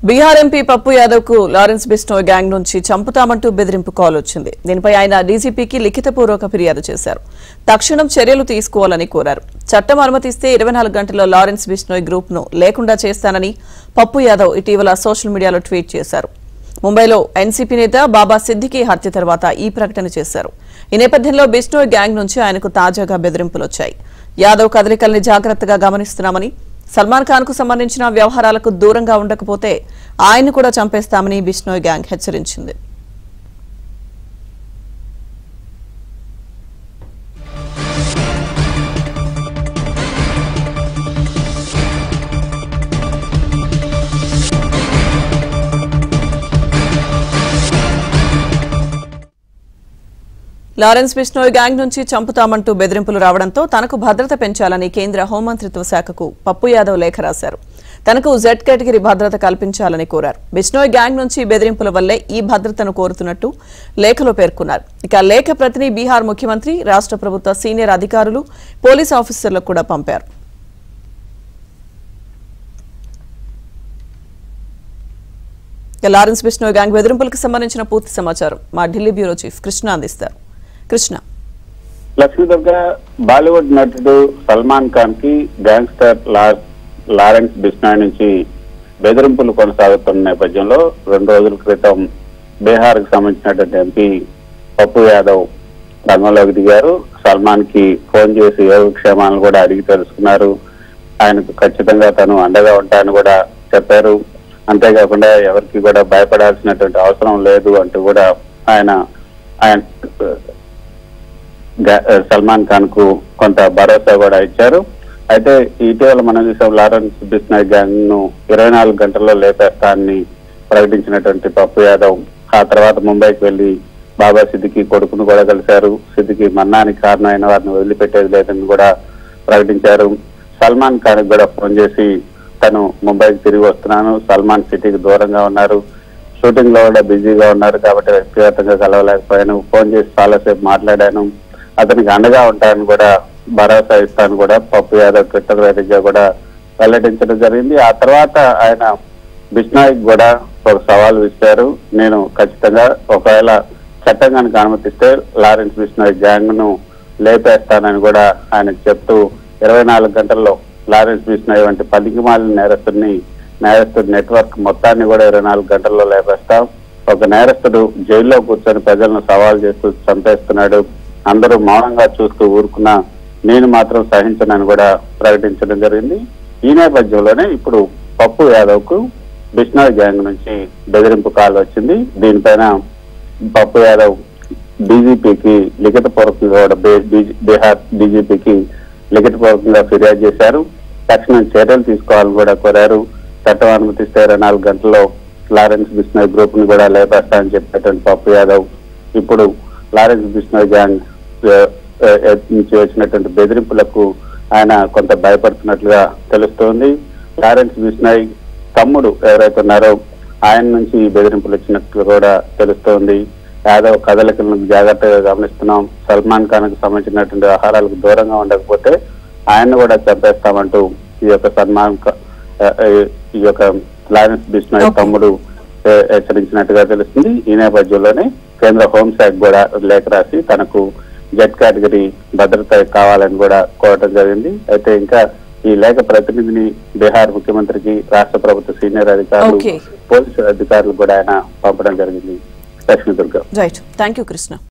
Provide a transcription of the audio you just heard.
Bihar MP పప్పు యాదవ్ కు Lawrence బిస్నోయ్ gang నుంచి చంపుతామంటూ బెదిరింపు కాల్ వచ్చింది దీనిపై ఆయన డీజీపీకి లిఖితపూర్వక ఫిర్యాదు చేశారు తక్షణం చర్యలు తీసుకోవాలని కోరారు చట్టం అనుమతిస్తే ఇరవై నాలుగు గంటల్లో లారెన్స్ బిస్నోయ్ గ్రూప్ ను లేకుండా చేస్తానని పప్పు యాదవ్ ఇటీవల సోషల్ మీడియాలో ట్వీట్ చేశారు ముంబైలో ఎన్సీపీ నేత బాబా సిద్దికీ హత్య తర్వాత ఈ ప్రకటన చేశారు ఈ నేపథ్యంలో బిష్నోయ్ గ్యాంగ్ నుంచి ఆయనకు తాజాగా బెదిరింపులు వచ్చాయి యాదవ్ కదలికల్ని జాగ్రత్తగా గమనిస్తున్నామని సల్మాన్ ఖాన్ కు సంబంధించిన వ్యవహారాలకు దూరంగా ఉండకపోతే ఆయన్ని కూడా చంపేస్తామని బిష్నోయ్ గ్యాంగ్ హెచ్చరించింది లారెన్స్ బిష్నోయ్ గ్యాంగ్ నుంచి చంపుతామంటూ బెదిరింపులు రావడంతో తనకు భద్రత పెంచాలని కేంద్ర హోంమంత్రిత్వ శాఖకు పప్పు యాదవ్ లేఖ రాశారు తనకు జెడ్ కేటగిరీ భద్రత కల్పించాలని కోరారు బిష్నోయ్ గ్యాంగ్ నుంచి బెదిరింపుల వల్లే ఈ భద్రతను కోరుతున్నట్టు లేఖలో పేర్కొన్నారు ఇక లేఖ ప్రతిని బీహార్ ముఖ్యమంత్రి రాష్ట్ర ప్రభుత్వ సీనియర్ అధికారులు పోలీస్ ఆఫీసర్లకు కూడా పంపారు ఇక లారెన్స్ బిష్నోయ్ గ్యాంగ్ బెదిరింపులకు సంబంధించిన పూర్తి సమాచారం మా ఢిల్లీ బ్యూరో చీఫ్ కృష్ణ అందిస్తారు కృష్ణ లక్ష్మీదుర్గ బాలీవుడ్ నటుడు సల్మాన్ ఖాన్ కి గ్యాంగ్స్టర్ లా- లారెన్స్ బిస్నాయ్ నుంచి బెదిరింపులు కొనసాగుతున్న నేపథ్యంలో రెండు రోజుల క్రితం బీహార్ కు సంబంధించినటువంటి ఎంపీ పప్పు యాదవ్ రంగంలోకి దిగారు సల్మాన్ కి ఫోన్ చేసి యోగక్షేమాలను కూడా అడిగి తెలుసుకున్నారు ఆయనకు ఖచ్చితంగా తను అండగా ఉంటానని కూడా చెప్పారు అంతేకాకుండా ఎవరికి కూడా భయపడాల్సినటువంటి అవసరం లేదు అంటూ కూడా ఆయన ఆయన గా- సల్మాన్ ఖాన్ కు కొంత భరోసా కూడా ఇచ్చారు అయితే ఇటీవల మనం చూసాం లారెన్స్ బిస్నాయ్ గ్యాంగ్ ను ఇరవై నాలుగు గంటల్లో లేపేస్తానని ప్రకటించినటువంటి పప్పు యాదవ్ ఆ తర్వాత ముంబైకి వెళ్లి బాబా సిద్దికి కొడుకును కూడా కలిశారు సిద్దికి మరణానికి కారణం అయిన వారిని వదిలిపెట్టేది లేదని కూడా ప్రకటించారు సల్మాన్ ఖాన్ కూడా ఫోన్ చేసి తను ముంబైకి తిరిగి వస్తున్నాను సల్మాన్ సిటీకి దూరంగా ఉన్నారు షూటింగ్ లో కూడా బిజీగా ఉన్నారు కాబట్టి వ్యక్తిగతంగా కలవలేకపోయాను ఫోన్ చేసి చాలాసేపు మాట్లాడాను అతనికి అండగా ఉంటానని కూడా భరోసా ఇస్తాను కూడా పప్పు యాదవ్ ట్విట్టర్ వేదికగా కూడా వెల్లడించడం జరిగింది ఆ తర్వాత ఆయన బిష్నాయిక్ కూడా ఒక సవాల్ ఇచ్చారు నేను ఖచ్చితంగా ఒకవేళ చట్టం కనుక అనుమతిస్తే లారెన్స్ బిష్నాయ్ గ్యాంగ్ ను లేపేస్తానని కూడా ఆయనకు చెప్తూ ఇరవై నాలుగు గంటల్లో లారెన్స్ బిష్నాయ్ వంటి పనికి మాలిన నేరస్తుడిని నేరస్తుడి నెట్వర్క్ మొత్తాన్ని కూడా ఇరవై నాలుగు గంటల్లో లేపేస్తాం ఒక నేరస్తుడు జైల్లో కూర్చొని ప్రజలను సవాల్ చేస్తూ చంపేస్తున్నాడు అందరూ మౌనంగా చూస్తూ ఊరుకున్నా నేను మాత్రం సహించనని కూడా ప్రకటించడం జరిగింది ఈ నేపథ్యంలోనే ఇప్పుడు పప్పు యాదవ్ కు బిష్నాయ్ గ్యాంగ్ నుంచి బెదిరింపు కాల్ వచ్చింది దీనిపైన పప్పు యాదవ్ డీజీపీకి లిఖిత పూర్వకంగా కూడా బే- బీ- బీహార్ డీజీపీకి లిఖిత పూర్వకంగా ఫిర్యాదు చేశారు తక్షణం చర్యలు తీసుకోవాలని కూడా కోరారు చట్టం అనుమతిస్తే ఇరవై నాలుగు గంటల్లో లారెన్స్ బిస్నాయ్ గ్రూప్ ని కూడా లేపేస్తానని చెప్పేటువంటి పప్పు యాదవ్ ఇప్పుడు లారెన్స్ బిస్నాయ్ గ్యాంగ్ ఆ, ఆ, నుంచి వచ్చినటువంటి బెదిరింపులకు ఆయన కొంత భయపడుతున్నట్లుగా తెలుస్తోంది లారెన్స్ బిస్నాయ్ తమ్ముడు ఎవరైతే ఉన్నారో ఆయన నుంచి ఈ బెదిరింపులు వచ్చినట్లు కూడా తెలుస్తోంది యాదవ్ కదలికలను జాగ్రత్తగా గమనిస్తున్నాం సల్మాన్ ఖాన్ కు సంబంధించినటువంటి ఆహారాలకు దూరంగా ఉండకపోతే ఆయన్ని కూడా చంపేస్తామంటూ ఈ యొక్క సల్మాన్ ఖా- ఆ, ఆ, ఈ యొక్క లారెన్స్ బిస్నాయ్ Okay. తమ్ముడు ఆ, హెచ్చరించినట్టుగా తెలుస్తుంది ఈ నేపథ్యంలోనే కేంద్ర హోంశాఖ కూడా లేఖ రాసి తనకు జెడ్ కేటగిరీ భద్రత కావాలని కూడా కోరటం జరిగింది అయితే ఇంకా ఈ లేఖ ప్రతినిధిని బీహార్ ముఖ్యమంత్రికి రాష్ట్ర ప్రభుత్వ సీనియర్ అధికారులు Okay. పోలీసు అధికారులు కూడా ఆయన పంపడం జరిగింది Lakshmi Durga right thank you Krishna